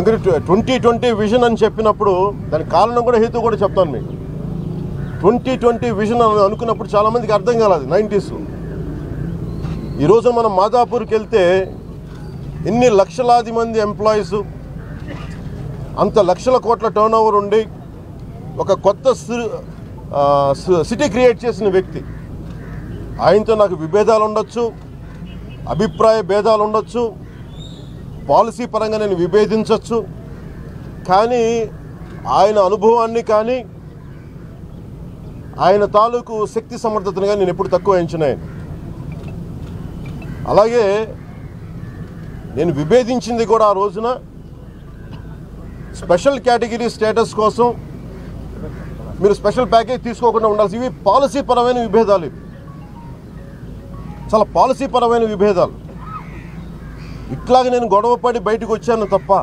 ఎందుకంటే twenty twenty vision అని చెప్పినప్పుడు దానికి కారణం కూడా హేతు కూడా చెప్తాను మీకు ట్వంటీ ట్వంటీ విజన్ అని అనుకున్నప్పుడు చాలామందికి అర్థం కాలేదు నైంటీస్లో ఈరోజు మనం మాదాపూర్కి వెళ్తే ఎన్ని లక్షలాది మంది ఎంప్లాయీస్ అంత లక్షల కోట్ల టర్న్ ఓవర్ ఉండి ఒక కొత్త సి- ఆ, సి- సిటీ క్రియేట్ చేసిన వ్యక్తి ఆయనతో నాకు విభేదాలు ఉండొచ్చు అభిప్రాయ భేదాలు ఉండొచ్చు పాలసీ పరంగా నేను విభేదించవచ్చు కానీ ఆయన అనుభవాన్ని కానీ ఆయన తాలూకు శక్తి సమర్థతను కానీ నేను ఎప్పుడు తక్కువ ఎంచినాయను అలాగే నేను విభేదించింది కూడా ఆ రోజున స్పెషల్ కేటగిరీ స్టేటస్ కోసం మీరు స్పెషల్ ప్యాకేజ్ తీసుకోకుండా ఉండాల్సి ఇవి పాలసీ పరమైన విభేదాలు ఇవి చాలా పాలసీ పరమైన విభేదాలు ఇట్లాగ నేను గొడవపడి బయటకు వచ్చాను తప్ప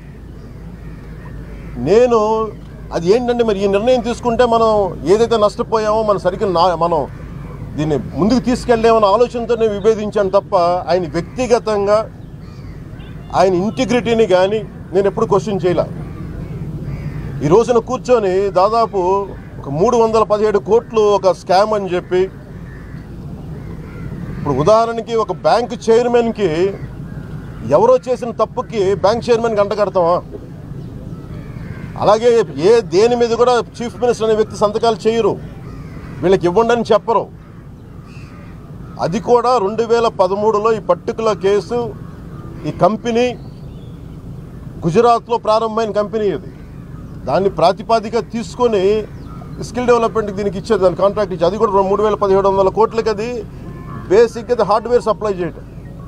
నేను అది ఏంటంటే మరి ఈ నిర్ణయం తీసుకుంటే మనం ఏదైతే నష్టపోయామో మనం సరిగ్గా నా మనం దీన్ని ముందుకు తీసుకెళ్ళామన్న ఆలోచనతో నేను విభేదించాను తప్ప ఆయన వ్యక్తిగతంగా ఆయన ఇంటిగ్రిటీని కానీ నేను ఎప్పుడు క్వశ్చన్ చేయలే ఈ రోజున కూర్చొని దాదాపు ఒక మూడు వందల పదిహేడు కోట్లు ఒక స్కామ్ అని చెప్పి ఇప్పుడు ఉదాహరణకి ఒక బ్యాంక్ చైర్మన్కి ఎవరో చేసిన తప్పుకి బ్యాంక్ చైర్మన్ గంట కడతామా అలాగే ఏ దేని మీద కూడా చీఫ్ మినిస్టర్ అనే వ్యక్తి సంతకాలు చేయరు వీళ్ళకి ఇవ్వండి అని చెప్పరు అది కూడా రెండు వేల పదమూడులో ఈ పర్టికులర్ కేసు ఈ కంపెనీ గుజరాత్లో ప్రారంభమైన కంపెనీ ఇది దాన్ని ప్రాతిపాదిక తీసుకొని స్కిల్ డెవలప్మెంట్కి దీనికి ఇచ్చేది దాని కాంట్రాక్ట్ ఇచ్చి అది కూడా మూడు వేల పదిహేడు వందల కోట్లకి అది బేసిక్గా అది హార్డ్వేర్ సప్లై చేయటం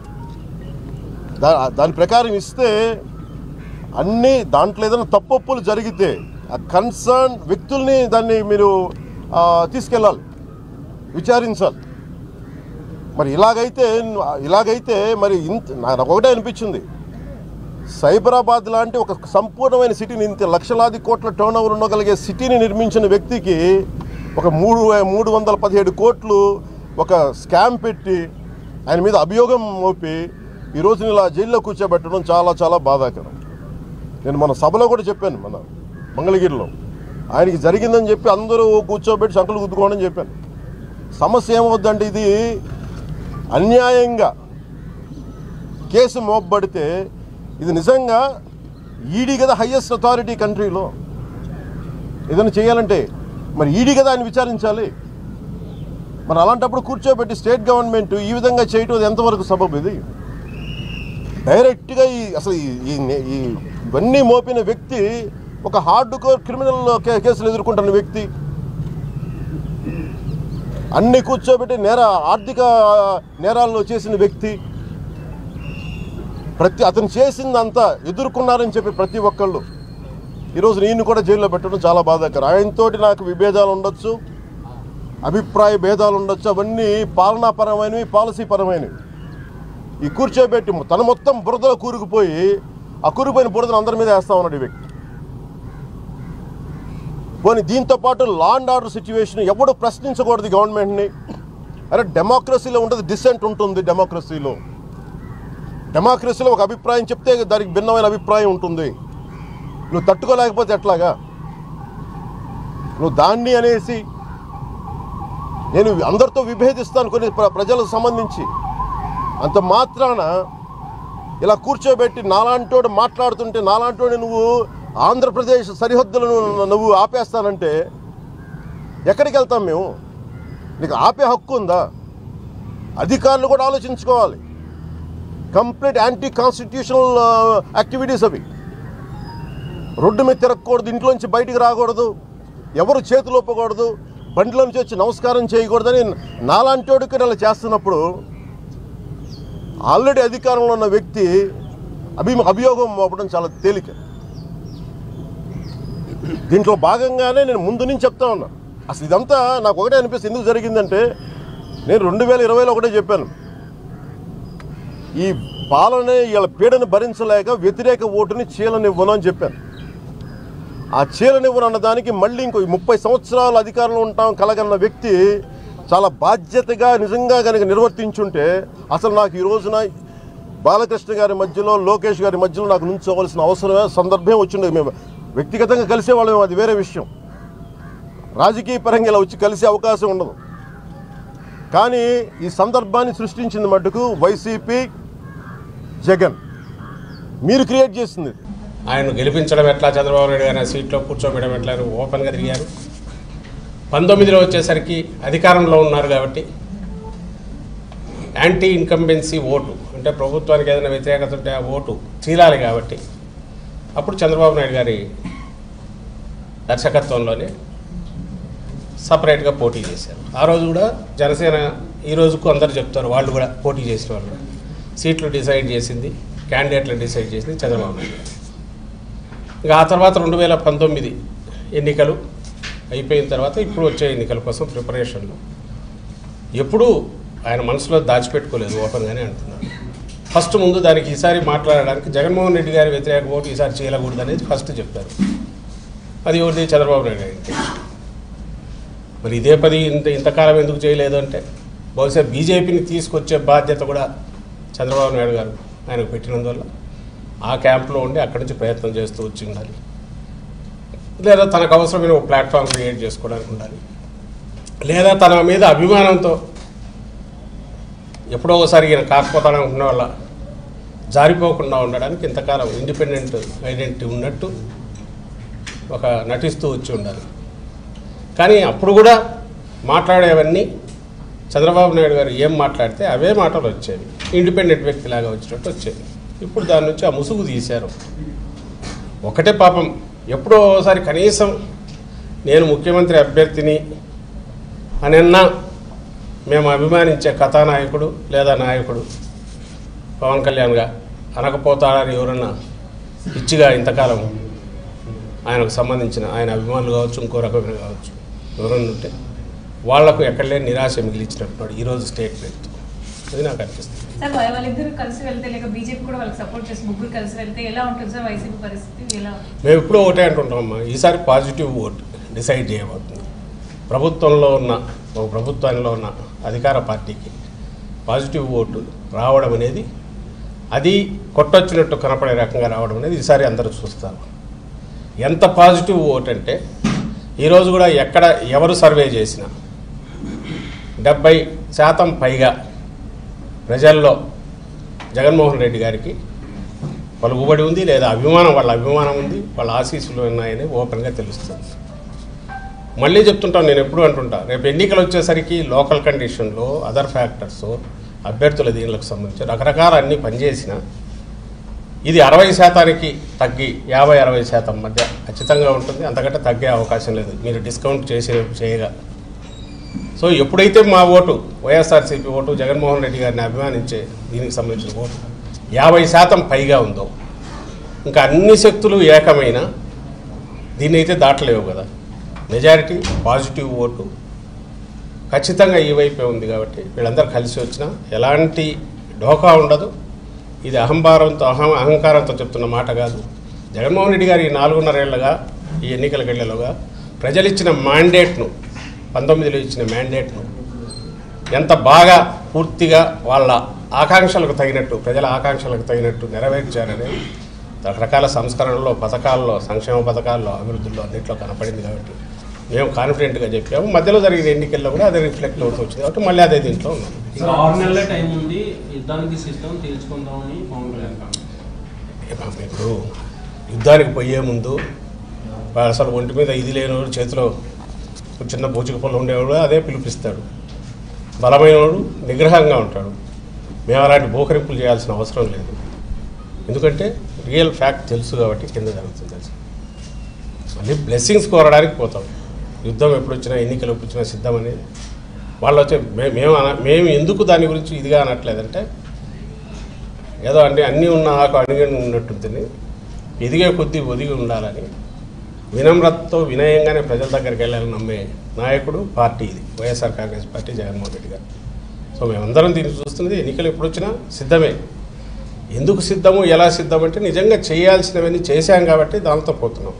దా దాని ప్రకారం ఇస్తే అన్ని దాంట్లో ఏదైనా తప్పొప్పులు జరిగితే ఆ కన్సర్న్ వ్యక్తుల్ని దాన్ని మీరు ఆ, తీసుకెళ్ళాలి విచారించాలి మరి ఇలాగైతే ఇలాగైతే మరి ఇంత నాకు ఒకటే అనిపించింది సైబరాబాద్ లాంటి ఒక సంపూర్ణమైన సిటీని ఇంత లక్షలాది కోట్ల టర్న్ ఓవర్ ఉండగలిగే సిటీని నిర్మించిన వ్యక్తికి ఒక మూడు మూడు వందల పదిహేడు కోట్లు ఒక స్కామ్ పెట్టి ఆయన మీద అభియోగం మోపి ఈ రోజున ఇలా జైల్లో కూర్చోబెట్టడం చాలా చాలా బాధాకరం నేను మన సభలో కూడా చెప్పాను మన మంగళగిరిలో ఆయనకి జరిగిందని చెప్పి అందరూ కూర్చోబెట్టి శంకలు గుద్దుకోండి అని చెప్పాను సమస్య ఏమవుద్దంటే ఇది అన్యాయంగా కేసు మోపబడితే ఇది నిజంగా ఈడీ కదా హయ్యెస్ట్ అథారిటీ కంట్రీలో ఏదైనా చేయాలంటే మరి ఈడీ కదా ఆయన విచారించాలి మరి అలాంటప్పుడు కూర్చోబెట్టి స్టేట్ గవర్నమెంట్ ఈ విధంగా చేయటం అది ఎంతవరకు సబబు ఇది డైరెక్ట్గా ఈ అసలు ఈ- ఈ ఈ ఇవన్నీ మోపిన వ్యక్తి ఒక హార్డ్ కోర్ క్రిమినల్ కే- కేసులు ఎదుర్కొంటున్న వ్యక్తి అన్ని కూర్చోబెట్టి నేర ఆర్థిక నేరాల్లో చేసిన వ్యక్తి ప్రతి అతను చేసిందంతా ఎదుర్కొన్నారని చెప్పి ప్రతి ఒక్కళ్ళు ఈరోజు నేను కూడా జైల్లో పెట్టడం చాలా బాధాకరం ఆయనతోటి నాకు విభేదాలు ఉండొచ్చు అభిప్రాయ భేదాలు ఉండొచ్చు అవన్నీ పాలనాపరమైనవి పాలసీ పరమైనవి ఈ కూర్చోబెట్టి తన మొత్తం బురదలో కూరుకుపోయి ఆ కూరుకుపోయిన బురదను అందరి మీద వేస్తా ఉన్నాడు ఈ వ్యక్తి పోనీ దీంతో పాటు లా అండ్ ఆర్డర్ సిచ్యువేషన్ ఎవడు ప్రశ్నించకూడదు ఈ గవర్నమెంట్ని అరే డెమోక్రసీలో ఉంటుంది డిసెంట్ ఉంటుంది డెమోక్రసీలో డెమోక్రసీలో ఒక అభిప్రాయం చెప్తే దానికి భిన్నమైన అభిప్రాయం ఉంటుంది నువ్వు తట్టుకోలేకపోతే ఎట్లాగా నువ్వు దాన్ని అనేసి నేను అందరితో విభేదిస్తాను కొన్ని ప్ర- ప్రజలకు సంబంధించి అంత మాత్రాన ఇలా కూర్చోబెట్టి నాలాంటోడు మాట్లాడుతుంటే నాలాంటోడు నువ్వు ఆంధ్రప్రదేశ్ సరిహద్దులను నువ్వు ఆపేస్తానంటే ఎక్కడికి వెళ్తాం మేము నీకు ఆపే హక్కు ఉందా అధికారులు కూడా ఆలోచించుకోవాలి కంప్లీట్ యాంటీ కాన్స్టిట్యూషనల్ యాక్టివిటీస్ అవి రోడ్డు మీద తిరగకూడదు ఇంట్లోంచి బయటికి రాకూడదు ఎవరు చేతులు ఒప్పకూడదు బండిలో నుంచి వచ్చి నమస్కారం చేయకూడదని నాలాంటోడికి అలా చేస్తున్నప్పుడు ఆల్రెడీ అధికారంలో ఉన్న వ్యక్తి అభి అభియోగం మోపడం చాలా తేలిక దీంట్లో భాగంగానే నేను ముందు నుంచి చెప్తా ఉన్నా అసలు ఇదంతా నాకు ఒకటే అనిపిస్తుంది ఎందుకు జరిగిందంటే నేను రెండు వేల ఇరవైలో ఒకటే చెప్పాను ఈ పాలన ఇలా పీడను భరించలేక వ్యతిరేక ఓటుని చీలనివ్వను అని చెప్పాను ఆ చీలనివ్వను అన్న దానికి మళ్ళీ ఇంకో ముప్పై సంవత్సరాలు అధికారంలో ఉంటాం కలగన్న వ్యక్తి చాలా బాధ్యతగా నిజంగా కనుక నిర్వర్తించుంటే అసలు నాకు ఈ రోజున బాలకృష్ణ గారి మధ్యలో లోకేష్ గారి మధ్యలో నాకు నుంచోవలసిన అవసరమే సందర్భం వచ్చిండేది మేము వ్యక్తిగతంగా కలిసేవాళ్ళం అది వేరే విషయం రాజకీయ పరంగా ఇలా వచ్చి కలిసే అవకాశం ఉండదు కానీ ఈ సందర్భాన్ని సృష్టించింది మటుకు వైసీపీ జగన్ మీరు క్రియేట్ చేసింది ఇది. ఆయన గెలిపించడం ఎట్లా చంద్రబాబు నాయుడు గారిని ఆ సీట్లో కూర్చోబెట్టడం ఎట్లా అని ఓపెన్గా తిరిగారు పంతొమ్మిదిలో వచ్చేసరికి అధికారంలో ఉన్నారు కాబట్టి యాంటీ ఇన్కంబెన్సీ ఓటు అంటే ప్రభుత్వానికి ఏదైనా వ్యతిరేకత ఉంటే ఆ ఓటు చీలాలి కాబట్టి అప్పుడు చంద్రబాబు నాయుడు గారి దర్శకత్వంలోనే సపరేట్గా పోటీ చేశారు ఆ రోజు కూడా జనసేన ఈ రోజుకు అందరు చెప్తారు వాళ్ళు కూడా పోటీ చేసిన వాళ్ళు సీట్లు డిసైడ్ చేసింది క్యాండిడేట్లు డిసైడ్ చేసింది చంద్రబాబు నాయుడు గారు ఇక ఆ తర్వాత రెండు వేల పంతొమ్మిది ఎన్నికలు అయిపోయిన తర్వాత ఇప్పుడు వచ్చే ఎన్నికల కోసం ప్రిపరేషన్లు ఎప్పుడూ ఆయన మనసులో దాచిపెట్టుకోలేదు ఓపెన్గానే అంటున్నారు ఫస్ట్ ముందు దానికి ఈసారి మాట్లాడడానికి జగన్మోహన్ రెడ్డి గారి వ్యతిరేక ఓటు ఈసారి చేయకూడదు అనేది ఫస్ట్ చెప్పారు అది ఒకటి చంద్రబాబు నాయుడు గారి ఇంటెన్షన్ మరి ఇదే పది ఇంత ఇంతకాలం ఎందుకు చేయలేదు అంటే బహుశా బీజేపీని తీసుకొచ్చే బాధ్యత కూడా చంద్రబాబు నాయుడు గారు ఆయనకు పెట్టినందువల్ల ఆ క్యాంప్లో ఉండి అక్కడి నుంచి ప్రయత్నం చేస్తూ వచ్చి ఉండాలి లేదా తనకు అవసరమైన ఒక ప్లాట్ఫామ్ క్రియేట్ చేసుకోవడానికి ఉండాలి లేదా తన మీద అభిమానంతో ఎప్పుడో ఒకసారి ఈయన కాకపోతాడనుకున్న వల్ల జారిపోకుండా ఉండడానికి ఇంతకాలం ఇండిపెండెంట్ ఐడెంటిటీ ఉన్నట్టు ఒక నటిస్తూ వచ్చి ఉండాలి కానీ అప్పుడు కూడా మాట్లాడేవన్నీ చంద్రబాబు నాయుడు గారు ఏం మాట్లాడితే అవే మాటలు వచ్చేవి ఇండిపెండెంట్ వ్యక్తిలాగా వచ్చినట్టు వచ్చేవి ఇప్పుడు దాని నుంచి ఆ ముసుగు తీశారు ఒకటే పాపం ఎప్పుడో ఒకసారి కనీసం నేను ముఖ్యమంత్రి అభ్యర్థిని అని అన్నా మేము అభిమానించే కథానాయకుడు లేదా నాయకుడు పవన్ కళ్యాణ్గా అనకపోతాడని ఎవరన్నా పిచ్చిగా ఇంతకాలం ఆయనకు సంబంధించిన ఆయన అభిమానులు కావచ్చు ఇంకో రకమైన కావచ్చు ఎవరన్నా ఉంటే వాళ్లకు ఎక్కడ లేని నిరాశ మిగిలిచ్చినట్టున్నాడు ఈరోజు స్టేట్మెంట్ అది నాకు అనిపిస్తుంది సార్ వాళ్ళ- వాళ్ళిద్దరు కలిసి వెళ్తే లేక బీజేపీ కూడా వాళ్ళకి సపోర్ట్ చేసి ముగ్గురు కలిసి వెళ్తే ఎలా ఉంటుంది సార్ వైసీపీ పరిస్థితి ఎలా మేము ఎప్పుడూ ఒకటే అంటుంటామమ్మా ఈసారి పాజిటివ్ ఓట్ డిసైడ్ చేయబోతుంది ప్రభుత్వంలో ఉన్న ఒక ప్రభుత్వంలో ఉన్న అధికార పార్టీకి పాజిటివ్ ఓటు రావడం అనేది అది కొట్టొచ్చినట్టు కనపడే రకంగా రావడం అనేది ఈసారి అందరూ చూస్తారు ఎంత పాజిటివ్ ఓట్ అంటే ఈరోజు కూడా ఎక్కడ ఎవరు సర్వే చేసినా డెబ్బై శాతం పైగా ప్రజల్లో జగన్మోహన్ రెడ్డి గారికి పలుకుబడి ఉంది లేదా అభిమానం వాళ్ళ అభిమానం ఉంది వాళ్ళ ఆశీస్సులు ఉన్నాయని ఓపెన్గా తెలుస్తుంది మళ్ళీ చెప్తుంటాను నేను ఎప్పుడు అంటుంటా రేపు ఎన్నికలు వచ్చేసరికి లోకల్ కండిషన్లో అదర్ ఫ్యాక్టర్స్ అభ్యర్థుల దీనికి సంబంధించి రకరకాల అన్ని పనిచేసిన ఇది అరవై శాతానికి తగ్గి యాభై అరవై శాతం మధ్య ఖచ్చితంగా ఉంటుంది అంతకంటే తగ్గే అవకాశం లేదు మీరు డిస్కౌంట్ చేసే చేయగా సో ఎప్పుడైతే మా ఓటు వైఎస్ఆర్సీపీ ఓటు జగన్మోహన్ రెడ్డి గారిని అభిమానించే దీనికి సంబంధించిన ఓటు యాభై శాతం పైగా ఉందో ఇంకా అన్ని శక్తులు ఏకమైన దీన్ని అయితే దాటలేవు కదా మెజారిటీ పాజిటివ్ ఓటు ఖచ్చితంగా ఈ వైపే ఉంది కాబట్టి వీళ్ళందరూ కలిసి వచ్చినా ఎలాంటి ఢోకా ఉండదు ఇది అహంభారంతో అహం అహంకారంతో చెప్తున్న మాట కాదు జగన్మోహన్ రెడ్డి గారు ఈ నాలుగున్నరేళ్లుగా ఈ ఎన్నికల గడియలుగా ప్రజలు ఇచ్చిన మ్యాండేట్ను పంతొమ్మిదిలో ఇచ్చిన మ్యాండేట్ను ఎంత బాగా పూర్తిగా వాళ్ళ ఆకాంక్షలకు తగినట్టు ప్రజల ఆకాంక్షలకు తగినట్టు నెరవేర్చారనేది రకరకాల సంస్కరణల్లో పథకాల్లో సంక్షేమ పథకాల్లో అభివృద్ధిలో అన్నింటిలో కనపడింది కాబట్టి మేము కాన్ఫిడెంట్గా చెప్పాము మధ్యలో జరిగిన ఎన్నికల్లో కూడా అదే రిఫ్లెక్ట్ అవుతూ వచ్చింది కాబట్టి మళ్ళీ అదే దీంట్లో ఉన్నాం ఇంకా ఆరు నెలల టైం ఉంది యుద్ధానికి సిద్ధం తీర్చుకుందామని పవన్ కళ్యాణ్ కామెంట్. ఏ పాపం ఇప్పుడు యుద్ధానికి పోయే ముందు వాడు అసలు ఒంటి మీద ఇది లేనివాడు చేతిలో ఒక చిన్న బూచిక పొలం ఉండేవాడు అదే పిలిపిస్తాడు బలమైనవాడు నిగ్రహంగా ఉంటాడు మేము అలాంటి బోకరింపులు చేయాల్సిన అవసరం లేదు ఎందుకంటే రియల్ ఫ్యాక్ట్ తెలుసు కాబట్టి కింద జరుగుతుంది తెలుసు మళ్ళీ బ్లెస్సింగ్స్ కోరడానికి పోతాం యుద్ధం ఎప్పుడు వచ్చినా ఎన్నికలు ఎప్పుడు వచ్చినా సిద్ధం అనేది వాళ్ళు వచ్చే మే- మేము అన- మేము ఎందుకు దాని గురించి ఇదిగా అనట్లేదంటే ఏదో అంటే అన్నీ ఉన్న ఆకు అడిగి ఉన్నట్టుంటుంది ఎదిగే కొద్దీ ఒదిగి ఉండాలని వినమ్రతతో వినయంగానే ప్రజల దగ్గరికి వెళ్ళాలని నమ్మే నాయకుడు పార్టీ ఇది వైఎస్ఆర్ కాంగ్రెస్ పార్టీ జగన్మోహన్ రెడ్డి గారు సో మేమందరం దీన్ని చూస్తున్నది ఎన్నికలు ఎప్పుడు వచ్చినా సిద్ధమే ఎందుకు సిద్ధము ఎలా సిద్ధం అంటే నిజంగా చేయాల్సినవన్నీ చేశాం కాబట్టి దాంతో పోతున్నాం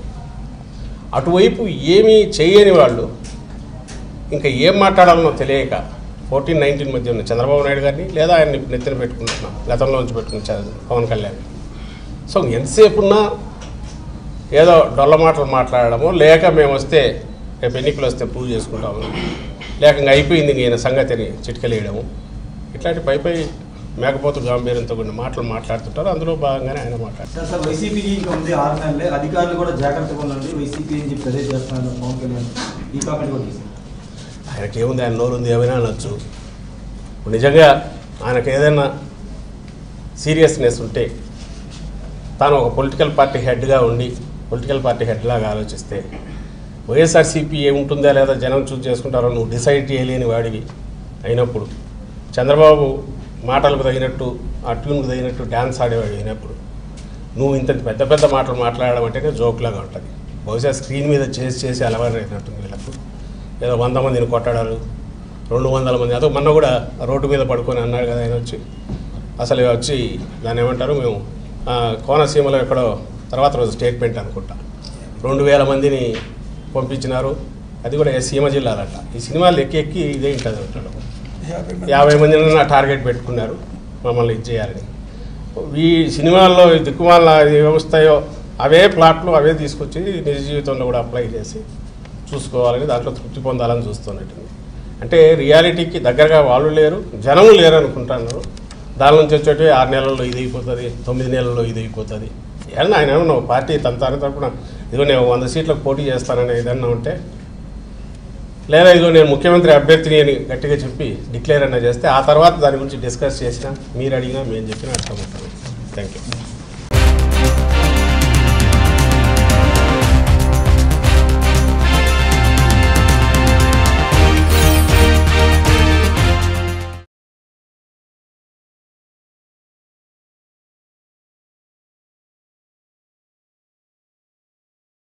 అటువైపు ఏమీ చేయని వాళ్ళు ఇంకా ఏం మాట్లాడాలనో తెలియక ఫోర్టీన్ నైన్టీన్ మధ్య ఉన్న చంద్రబాబు నాయుడు గారిని లేదా ఆయన్ని నెత్తిన పెట్టుకుంటున్నాం గతంలో నుంచి పెట్టుకున్న చ- పవన్ కళ్యాణ్ సో ఎంతసేపు ఉన్నా ఏదో డొల్ల మాటలు మాట్లాడడము లేక మేము వస్తే రేపు ఎన్నికలు వస్తే పూజ చేసుకుంటాము లేక ఇంకా అయిపోయింది నేను సంగతిని చిట్కలేయడము ఇట్లాంటి పై పై మేకపోతు గాంభీర్యంతో కొన్ని మాటలు మాట్లాడుతుంటారు అందులో భాగంగానే ఆయన మాట్లాడారు సార్ సార్ వైసీపీకి ఇంకా ఉంది ఆరు నెలలే అధికారులు కూడా జాగ్రత్తగా ఉండండి వైసీపీ అని చెప్పి అదే చేస్తున్నారు పవన్ కళ్యాణ్ ఈ కామెంట్ కూడా చేశారు ఆయనకి ఏముంది ఆయన నోరు ఉంది ఏమైనా అనొచ్చు ఇప్పుడు నిజంగా ఆయనకు ఏదైనా సీరియస్నెస్ ఉంటే తాను ఒక పొలిటికల్ పార్టీ హెడ్గా ఉండి పొలిటికల్ పార్టీ హెడ్ లాగా ఆలోచిస్తే వైఎస్ఆర్సీపీ ఏముంటుందా లేదా జనం చూస్ చేసుకుంటారో నువ్వు డిసైడ్ చేయలేని వాడివి అయినప్పుడు చంద్రబాబు మాటలకు తగినట్టు ఆ ట్యూన్కు తగినట్టు డ్యాన్స్ ఆడేవాడు అయినప్పుడు నువ్వు ఇంత పెద్ద పెద్ద మాటలు మాట్లాడడం అంటేనే జోక్లాగా ఉంటుంది బహుశా స్క్రీన్ మీద చేసి చేసి అలవాటు అయినట్టుంది వీళ్ళకు ఏదో వంద మందిని కొట్టడాలు రెండు వందల మంది అదో మొన్న కూడా రోడ్డు మీద పడుకొని అన్నాడు కదా ఆయన వచ్చి అసలు వచ్చి దాన్ని ఏమంటారు మేము ఆ, కోనసీమలో ఎక్కడో తర్వాత రోజు స్టేట్మెంట్ అనుకుంటా రెండు వేల మందిని పంపించినారు అది కూడా ఏ సీమ జిల్లాలట ఈ సినిమాలు ఎక్కి ఎక్కి ఇదే ఉంటుంది ఉంటాడు యాభై మందిని నా టార్గెట్ పెట్టుకున్నారు మమ్మల్ని ఇది చేయాలని ఈ సినిమాల్లో ఈ దిక్కుమాల వ్యవస్థయో అవే ప్లాట్లు అవే తీసుకొచ్చి నిజ జీవితంలో కూడా అప్లై చేసి చూసుకోవాలని దాంట్లో తృప్తి పొందాలని చూస్తున్నట్టుంది అంటే రియాలిటీకి దగ్గరగా వాళ్ళు లేరు జనము లేరు అనుకుంటున్నారు దాని నుంచి వచ్చేటి ఆరు నెలల్లో ఇది అయిపోతుంది తొమ్మిది నెలల్లో ఇది అయిపోతుంది ఏమన్నా ఆయన ఏమన్నా ఒక పార్టీ తన తన తరపున ఇదిగో నేను వంద సీట్లకు పోటీ చేస్తానని ఏదన్నా ఉంటే లేదా ఇదిగో నేను ముఖ్యమంత్రి అభ్యర్థిని అని గట్టిగా చెప్పి డిక్లేర్ అన్న చేస్తే ఆ తర్వాత దాని గురించి డిస్కస్ చేసినా మీరు అడిగినా మేము చెప్పినా అర్థమవుతాను థ్యాంక్ యూ